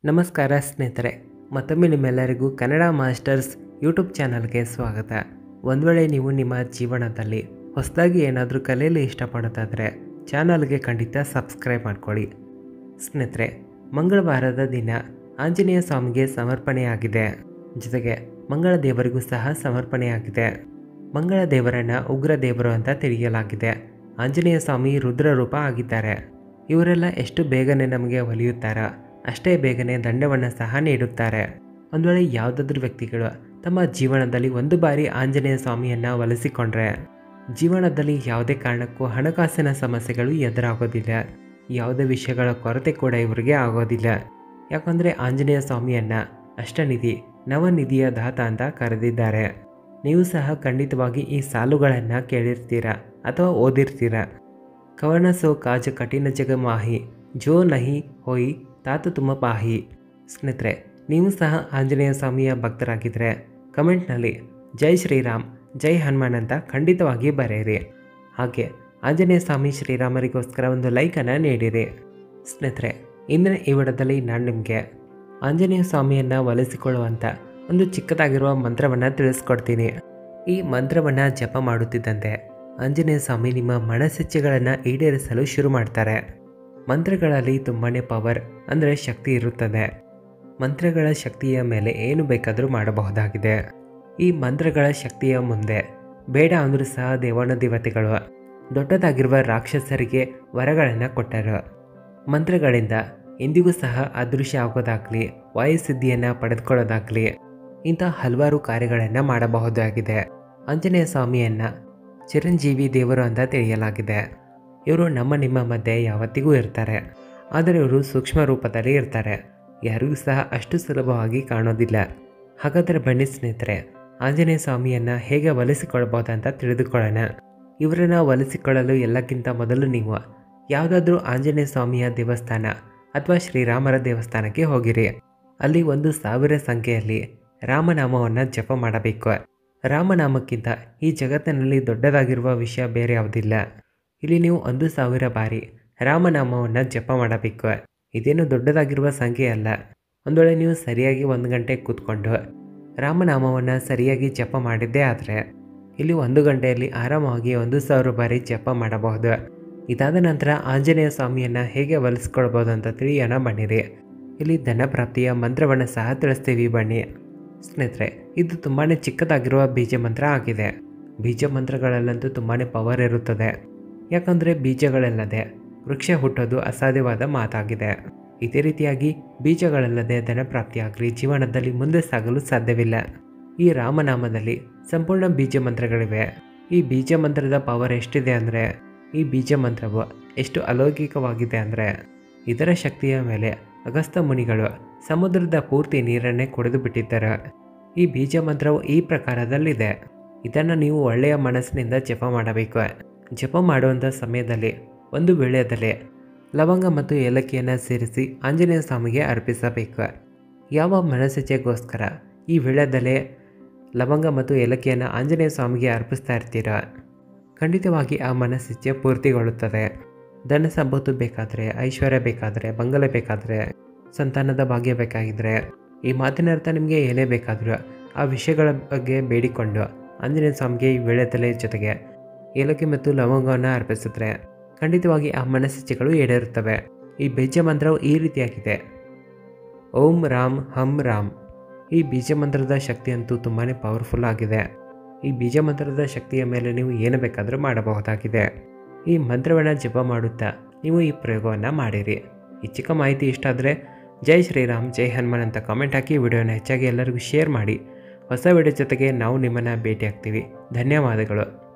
ನಮಸ್ಕಾರ ಸ್ನೇಹಿತರೆ ಮತ್ತೊಮ್ಮೆ ನಿಮ್ಮೆಲ್ಲರಿಗೂ ಕನ್ನಡ ಮಾಸ್ಟರ್ಸ್ ಯೂಟ್ಯೂಬ್ ಚಾನಲ್ಗೆ ಸ್ವಾಗತ ಒಂದು ವೇಳೆ ನೀವು ನಿಮ್ಮ ಜೀವನದಲ್ಲಿ ಹೊಸದಾಗಿ ಏನಾದರೂ ಕಲಿಯಲು ಇಷ್ಟಪಡೋದಾದರೆ ಚಾನಲ್ಗೆ ಖಂಡಿತ ಸಬ್ಸ್ಕ್ರೈಬ್ ಮಾಡ್ಕೊಳ್ಳಿ ಸ್ನೇಹಿತರೆ ಮಂಗಳವಾರದ ದಿನ ಆಂಜನೇಯ ಸ್ವಾಮಿಗೆ ಸಮರ್ಪಣೆಯಾಗಿದೆ ಜೊತೆಗೆ ಮಂಗಳ ದೇವರಿಗೂ ಸಹ ಸಮರ್ಪಣೆಯಾಗಿದೆ ಮಂಗಳ ದೇವರನ್ನ ಉಗ್ರ ದೇವರು ಅಂತ ತಿಳಿಯಲಾಗಿದೆ ಆಂಜನೇಯ ಸ್ವಾಮಿ ರುದ್ರ ರೂಪ ಆಗಿದ್ದಾರೆ ಇವರೆಲ್ಲ ಎಷ್ಟು ಬೇಗನೆ ನಮಗೆ ಒಲಿಯುತ್ತಾರ ಅಷ್ಟೇ ಬೇಗನೆ ದಂಡವನ್ನು ಸಹ ನೀಡುತ್ತಾರೆ ಒಂದು ವೇಳೆ ಯಾವುದಾದ್ರೂ ವ್ಯಕ್ತಿಗಳು ತಮ್ಮ ಜೀವನದಲ್ಲಿ ಒಂದು ಬಾರಿ ಆಂಜನೇಯ ಸ್ವಾಮಿಯನ್ನು ಒಲಿಸಿಕೊಂಡ್ರೆ ಜೀವನದಲ್ಲಿ ಯಾವುದೇ ಕಾರಣಕ್ಕೂ ಹಣಕಾಸಿನ ಸಮಸ್ಯೆಗಳು ಎದುರಾಗೋದಿಲ್ಲ ಯಾವುದೇ ವಿಷಯಗಳ ಕೊರತೆ ಕೂಡ ಇವರಿಗೆ ಆಗೋದಿಲ್ಲ ಯಾಕಂದರೆ ಆಂಜನೇಯ ಸ್ವಾಮಿಯನ್ನು ಅಷ್ಟನಿಧಿ ನವನಿಧಿಯ ದಾತ ಅಂತ ಕರೆದಿದ್ದಾರೆ ನೀವು ಸಹ ಖಂಡಿತವಾಗಿ ಈ ಸಾಲುಗಳನ್ನು ಕೇಳಿರ್ತೀರ ಅಥವಾ ಓದಿರ್ತೀರ ಕವನ ಸೋ ಕಾಜ ಕಠಿಣ ಜಗ ಮಾಹಿ ಜೋ ನಹಿ ಹೋಯಿ ತಾತ ತುಮ ಪಾಹಿ ಸ್ನೇಹಿತರೆ ನೀವು ಸಹ ಆಂಜನೇಯ ಸ್ವಾಮಿಯ ಭಕ್ತರಾಗಿದ್ದರೆ ಕಮೆಂಟ್ನಲ್ಲಿ ಜೈ ಶ್ರೀರಾಮ್ ಜೈ ಹನುಮಾನ್ ಅಂತ ಖಂಡಿತವಾಗಿ ಬರೆಯಿರಿ ಹಾಗೆ ಆಂಜನೇಯ ಸ್ವಾಮಿ ಶ್ರೀರಾಮರಿಗೋಸ್ಕರ ಒಂದು ಲೈಕನ್ನು ನೀಡಿರಿ ಸ್ನೇಹಿತರೆ ಇಂದಿನ ಈ ವಿಡಿಯೋದಲ್ಲಿ ನಾನು ನಿಮಗೆ ಆಂಜನೇಯ ಸ್ವಾಮಿಯನ್ನು ಒಲಿಸಿಕೊಳ್ಳುವಂಥ ಒಂದು ಚಿಕ್ಕದಾಗಿರುವ ಮಂತ್ರವನ್ನು ತಿಳಿಸ್ಕೊಡ್ತೀನಿ ಈ ಮಂತ್ರವನ್ನು ಜಪ ಮಾಡುತ್ತಿದ್ದಂತೆ ಆಂಜನೇಯ ಸ್ವಾಮಿ ನಿಮ್ಮ ಮನಸ್ಸಿಚ್ಛೆಗಳನ್ನು ಈಡೇರಿಸಲು ಶುರು ಮಾಡ್ತಾರೆ ಮಂತ್ರಗಳಲ್ಲಿ ತುಂಬಾ ಪವರ್ ಅಂದರೆ ಶಕ್ತಿ ಇರುತ್ತದೆ ಮಂತ್ರಗಳ ಶಕ್ತಿಯ ಮೇಲೆ ಏನು ಬೇಕಾದರೂ ಮಾಡಬಹುದಾಗಿದೆ ಈ ಮಂತ್ರಗಳ ಶಕ್ತಿಯ ಮುಂದೆ ಬೇಡ ಅಂದರೂ ಸಹ ದೇವಾನ ದೇವತೆಗಳು ದೊಡ್ಡದಾಗಿರುವ ರಾಕ್ಷಸರಿಗೆ ವರಗಳನ್ನು ಕೊಟ್ಟರು ಮಂತ್ರಗಳಿಂದ ಎಂದಿಗೂ ಸಹ ಅದೃಶ್ಯ ಆಗೋದಾಗಲಿ ವಾಯುಸಿದ್ಧಿಯನ್ನು ಪಡೆದುಕೊಳ್ಳೋದಾಗಲಿ ಇಂಥ ಹಲವಾರು ಕಾರ್ಯಗಳನ್ನು ಮಾಡಬಹುದಾಗಿದೆ ಆಂಜನೇಯ ಸ್ವಾಮಿಯನ್ನು ಚಿರಂಜೀವಿ ದೇವರು ಅಂತ ತಿಳಿಯಲಾಗಿದೆ ಇವರು ನಮ್ಮ ನಿಮ್ಮ ಮಧ್ಯೆ ಯಾವತ್ತಿಗೂ ಇರ್ತಾರೆ ಆದರೆ ಇವರು ಸೂಕ್ಷ್ಮ ರೂಪದಲ್ಲಿ ಇರ್ತಾರೆ ಯಾರಿಗೂ ಸಹ ಅಷ್ಟು ಸುಲಭವಾಗಿ ಕಾಣೋದಿಲ್ಲ ಹಾಗಾದರೆ ಬನ್ನಿ ಸ್ನೇಹಿತರೆ ಆಂಜನೇಯ ಸ್ವಾಮಿಯನ್ನು ಹೇಗೆ ಒಲಿಸಿಕೊಳ್ಬೋದಂತ ತಿಳಿದುಕೊಳ್ಳೋಣ ಇವರನ್ನು ಒಲಿಸಿಕೊಳ್ಳಲು ಎಲ್ಲಕ್ಕಿಂತ ಮೊದಲು ನೀವು ಯಾವುದಾದ್ರೂ ಆಂಜನೇಯ ಸ್ವಾಮಿಯ ದೇವಸ್ಥಾನ ಅಥವಾ ಶ್ರೀರಾಮರ ದೇವಸ್ಥಾನಕ್ಕೆ ಹೋಗಿರಿ ಅಲ್ಲಿ ಒಂದು ಸಾವಿರ ಸಂಖ್ಯೆಯಲ್ಲಿ ರಾಮನಾಮವನ್ನು ಜಪ ಮಾಡಬೇಕು ರಾಮನಾಮಕ್ಕಿಂತ ಈ ಜಗತ್ತಿನಲ್ಲಿ ದೊಡ್ಡದಾಗಿರುವ ವಿಷಯ ಬೇರೆ ಯಾವುದಿಲ್ಲ ಇಲ್ಲಿ ನೀವು ಒಂದು ಸಾವಿರ ಬಾರಿ ರಾಮನಾಮವನ್ನು ಜಪ ಮಾಡಬೇಕು ಇದೇನು ದೊಡ್ಡದಾಗಿರುವ ಸಂಖ್ಯೆ ಅಲ್ಲ ಒಂದು ವೇಳೆ ನೀವು ಸರಿಯಾಗಿ ಒಂದು ಗಂಟೆ ಕೂತ್ಕೊಂಡು ರಾಮನಾಮವನ್ನು ಸರಿಯಾಗಿ ಜಪ ಮಾಡಿದ್ದೇ ಆದರೆ ಇಲ್ಲಿ ಒಂದು ಗಂಟೆಯಲ್ಲಿ ಆರಾಮವಾಗಿ ಒಂದು ಸಾವಿರ ಬಾರಿ ಜಪ ಮಾಡಬಹುದು ಇದಾದ ನಂತರ ಆಂಜನೇಯ ಸ್ವಾಮಿಯನ್ನು ಹೇಗೆ ಒಲಿಸ್ಕೊಳ್ಬೋದು ಅಂತ ತಿಳಿಯೋಣ ಬನ್ನಿರಿ ಇಲ್ಲಿ ಧನಪ್ರಾಪ್ತಿಯ ಮಂತ್ರವನ್ನು ಸಹ ತಿಳಿಸ್ತೀವಿ ಬನ್ನಿ ಸ್ನೇಹಿತರೆ ಇದು ತುಂಬಾ ಚಿಕ್ಕದಾಗಿರುವ ಬೀಜ ಮಂತ್ರ ಆಗಿದೆ ಬೀಜ ಮಂತ್ರಗಳಲ್ಲಂತೂ ತುಂಬಾ ಪವರ್ ಇರುತ್ತದೆ ಯಾಕಂದರೆ ಬೀಜಗಳಲ್ಲದೆ ವೃಕ್ಷ ಹುಟ್ಟೋದು ಅಸಾಧ್ಯವಾದ ಮಾತಾಗಿದೆ ಇದೇ ರೀತಿಯಾಗಿ ಬೀಜಗಳಲ್ಲದೆ ಧನಪ್ರಾಪ್ತಿಯಾಗಲಿ ಜೀವನದಲ್ಲಿ ಮುಂದೆ ಸಾಗಲು ಸಾಧ್ಯವಿಲ್ಲ ಈ ರಾಮನಾಮದಲ್ಲಿ ಸಂಪೂರ್ಣ ಬೀಜ ಮಂತ್ರಗಳಿವೆ ಈ ಬೀಜ ಮಂತ್ರದ ಪವರ್ ಎಷ್ಟಿದೆ ಅಂದರೆ ಈ ಬೀಜ ಮಂತ್ರವು ಎಷ್ಟು ಅಲೌಕಿಕವಾಗಿದೆ ಅಂದರೆ ಇದರ ಶಕ್ತಿಯ ಮೇಲೆ ಅಗಸ್ತ ಮುನಿಗಳು ಸಮುದ್ರದ ಪೂರ್ತಿ ನೀರನ್ನೇ ಕುಡಿದು ಬಿಟ್ಟಿದ್ದಾರೆ ಈ ಬೀಜ ಮಂತ್ರವು ಈ ಪ್ರಕಾರದಲ್ಲಿದೆ ಇದನ್ನು ನೀವು ಒಳ್ಳೆಯ ಮನಸ್ಸಿನಿಂದ ಜಪ ಮಾಡಬೇಕು ಜಪ ಮಾಡುವಂಥ ಸಮಯದಲ್ಲಿ ಒಂದು ವೇಳೆಯದಲ್ಲಿ ಲವಂಗ ಮತ್ತು ಏಲಕ್ಕಿಯನ್ನು ಸೇರಿಸಿ ಆಂಜನೇಯ ಸ್ವಾಮಿಗೆ ಅರ್ಪಿಸಬೇಕು ಯಾವ ಮನಸ್ಸಿಚ್ಛೆಗೋಸ್ಕರ ಈ ವೇಳೆಯದಲ್ಲೇ ಲವಂಗ ಮತ್ತು ಏಲಕ್ಕಿಯನ್ನು ಆಂಜನೇಯ ಸ್ವಾಮಿಗೆ ಅರ್ಪಿಸ್ತಾ ಇರ್ತೀರ ಖಂಡಿತವಾಗಿ ಆ ಮನಸ್ಸಿಚ್ಛೆ ಪೂರ್ತಿಗೊಳ್ಳುತ್ತದೆ ಧನ ಸಂಪತ್ತು ಬೇಕಾದರೆ ಐಶ್ವರ್ಯ ಬೇಕಾದರೆ ಬಂಗಲೆ ಬೇಕಾದರೆ ಸಂತಾನದ ಭಾಗ್ಯ ಬೇಕಾಗಿದ್ದರೆ ಈ ಮಾತಿನ ಅರ್ಥ ನಿಮಗೆ ಏನೇ ಬೇಕಾದರೂ ಆ ವಿಷಯಗಳ ಬಗ್ಗೆ ಬೇಡಿಕೊಂಡು ಆಂಜನೇಯ ಸ್ವಾಮಿಗೆ ಈ ವೇಳೆತಲೆ ಜೊತೆಗೆ ಏಲಕ್ಕಿ ಮತ್ತು ಲವಂಗವನ್ನು ಅರ್ಪಿಸಿದ್ರೆ ಖಂಡಿತವಾಗಿ ಆ ಮನಸ್ಸಿಚ್ಛೆಗಳು ಈಡೇರುತ್ತವೆ ಈ ಬೀಜ ಮಂತ್ರವು ಈ ರೀತಿಯಾಗಿದೆ ಓಂ ರಾಮ್ ಹಂ ರಾಮ್ ಈ ಬೀಜ ಮಂತ್ರದ ಶಕ್ತಿ ಅಂತೂ ತುಂಬಾ ಪವರ್ಫುಲ್ ಆಗಿದೆ ಈ ಬೀಜ ಮಂತ್ರದ ಶಕ್ತಿಯ ಮೇಲೆ ನೀವು ಏನು ಬೇಕಾದರೂ ಮಾಡಬಹುದಾಗಿದೆ ಈ ಮಂತ್ರವನ್ನು ಜಪ ಮಾಡುತ್ತಾ ನೀವು ಈ ಪ್ರಯೋಗವನ್ನು ಮಾಡಿರಿ ಈ ಚಿಕ್ಕ ಮಾಹಿತಿ ಇಷ್ಟ ಆದರೆ ಜೈ ಶ್ರೀರಾಮ್ ಜೈ ಹನುಮಾನ್ ಅಂತ ಕಾಮೆಂಟ್ ಹಾಕಿ ವಿಡಿಯೋನ ಹೆಚ್ಚಾಗಿ ಎಲ್ಲರಿಗೂ ಶೇರ್ ಮಾಡಿ ಹೊಸ ವಿಡಿಯೋ ಜೊತೆಗೆ ನಾವು ನಿಮ್ಮನ್ನು ಭೇಟಿ ಆಗ್ತೀವಿ ಧನ್ಯವಾದಗಳು